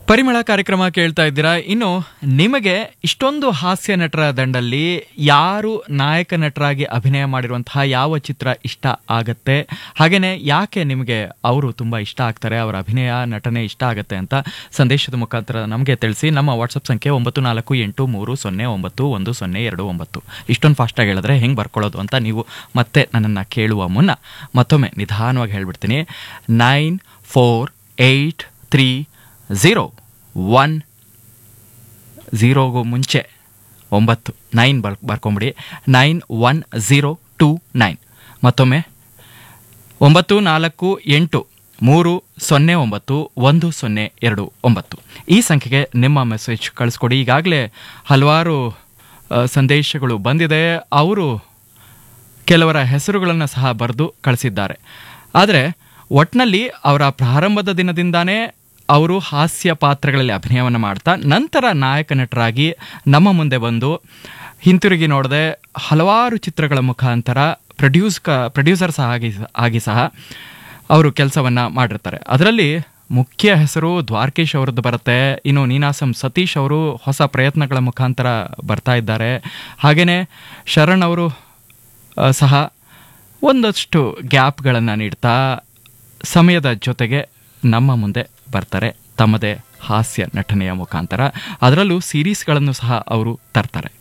ಪರಿಮಳ ಕಾರ್ಯಕ್ರಮ ಕೇಳ್ತಾ ಇದ್ದೀರಾ ಇನ್ನು ನಿಮಗೆ ಇಷ್ಟೊಂದು ಹಾಸ್ಯ ನಟರ ದಂಡಲ್ಲಿ ಯಾರು ನಾಯಕ ನಟರಾಗಿ ಅಭಿನಯ ಮಾಡಿರುವಂತಹ ಯಾವ ಚಿತ್ರ ಇಷ್ಟ ಆಗತ್ತೆ ಹಾಗೇನೆ ಯಾಕೆ ನಿಮಗೆ ಅವರು ತುಂಬಾ ಇಷ್ಟ ಆಗ್ತಾರೆ ಅವರ ಅಭಿನಯ ನಟನೆ ಇಷ್ಟ ಆಗತ್ತೆ ಅಂತ ಸಂದೇಶದ ಮುಖಾಂತರ ನಮಗೆ ತಿಳಿಸಿ ನಮ್ಮ ವಾಟ್ಸಪ್ ಸಂಖ್ಯೆ ಒಂಬತ್ತು ನಾಲ್ಕು ಎಂಟು ಮೂರು ಸೊನ್ನೆ ಒಂಬತ್ತು ಒಂದು ಸೊನ್ನೆ ಎರಡು ಒಂಬತ್ತು ಇಷ್ಟೊಂದು ಫಾಸ್ಟಾಗಿ ಹೇಳಿದ್ರೆ ಹೆಂಗೆ ಬರ್ಕೊಳ್ಳೋದು ಅಂತ ನೀವು ಮತ್ತೆ ನನ್ನನ್ನು ಕೇಳುವ ಮುನ್ನ ಮತ್ತೊಮ್ಮೆ ನಿಧಾನವಾಗಿ ಹೇಳ್ಬಿಡ್ತೀನಿ nine four eight three zero one ಝೀರೋಗೂ ಮುಂಚೆ ಒಂಬತ್ತು ನೈನ್ ಬರ್ ಬರ್ಕೊಂಬಿಡಿ nine one zero two nine ಮತ್ತೊಮ್ಮೆ ಒಂಬತ್ತು ನಾಲ್ಕು ಎಂಟು ಮೂರು ಸೊನ್ನೆ ಒಂಬತ್ತು ಒಂದು ಸೊನ್ನೆ ಎರಡು ಒಂಬತ್ತು ಈ ಸಂಖ್ಯೆಗೆ ನಿಮ್ಮ ಮೆಸೇಜ್ ಕಳಿಸ್ಕೊಡಿ ಈಗಾಗಲೇ ಹಲವಾರು ಆ, ಸಂದೇಶಗಳು ಬಂದಿದೆ ಅವರು ಕೆಲವರ ಹೆಸರುಗಳನ್ನು ಸಹ ಬರೆದು ಕಳಿಸಿದ್ದಾರೆ ಆದರೆ ಒಟ್ನಲ್ಲಿ ಅವರ ಪ್ರಾರಂಭದ ದಿನದಿಂದಾನೇ ಅವರು ಹಾಸ್ಯ ಪಾತ್ರಗಳಲ್ಲಿ ಅಭಿನಯವನ್ನು ಮಾಡ್ತಾ ನಂತರ ನಾಯಕ ನಟರಾಗಿ ನಮ್ಮ ಮುಂದೆ ಬಂದು ಹಿಂತಿರುಗಿ ನೋಡದೆ ಹಲವಾರು ಚಿತ್ರಗಳ ಮುಖಾಂತರ ಪ್ರೊಡ್ಯೂಸ್ ಕ ಪ್ರೊಡ್ಯೂಸರ್ ಸಹ ಆಗಿ ಆಗಿ ಸಹ ಅವರು ಕೆಲಸವನ್ನು ಮಾಡಿರ್ತಾರೆ ಅದರಲ್ಲಿ ಮುಖ್ಯ ಹೆಸರು ದ್ವಾರಕೀಶ್ ಅವರದ್ದು ಬರುತ್ತೆ ಇನ್ನು ನೀನಾಸಂ ಸತೀಶ್ ಅವರು ಹೊಸ ಪ್ರಯತ್ನಗಳ ಮುಖಾಂತರ ಬರ್ತಾ ಇದ್ದಾರೆ ಹಾಗೆಯೇ ಶರಣ್ ಅವರು ಆ, ಸಹ ಒಂದಷ್ಟು ಗ್ಯಾಪ್ಗಳನ್ನು ನೀಡ್ತಾ ಸಮಯದ ಜೊತೆಗೆ ನಮ್ಮ ಮುಂದೆ ಬರ್ತಾರೆ ತಮ್ಮದೇ ಹಾಸ್ಯ ನಟನೆಯ ಮುಖಾಂತರ ಅದರಲ್ಲೂ ಸೀರೀಸ್ಗಳನ್ನು ಸಹ ಅವರು ತರ್ತಾರೆ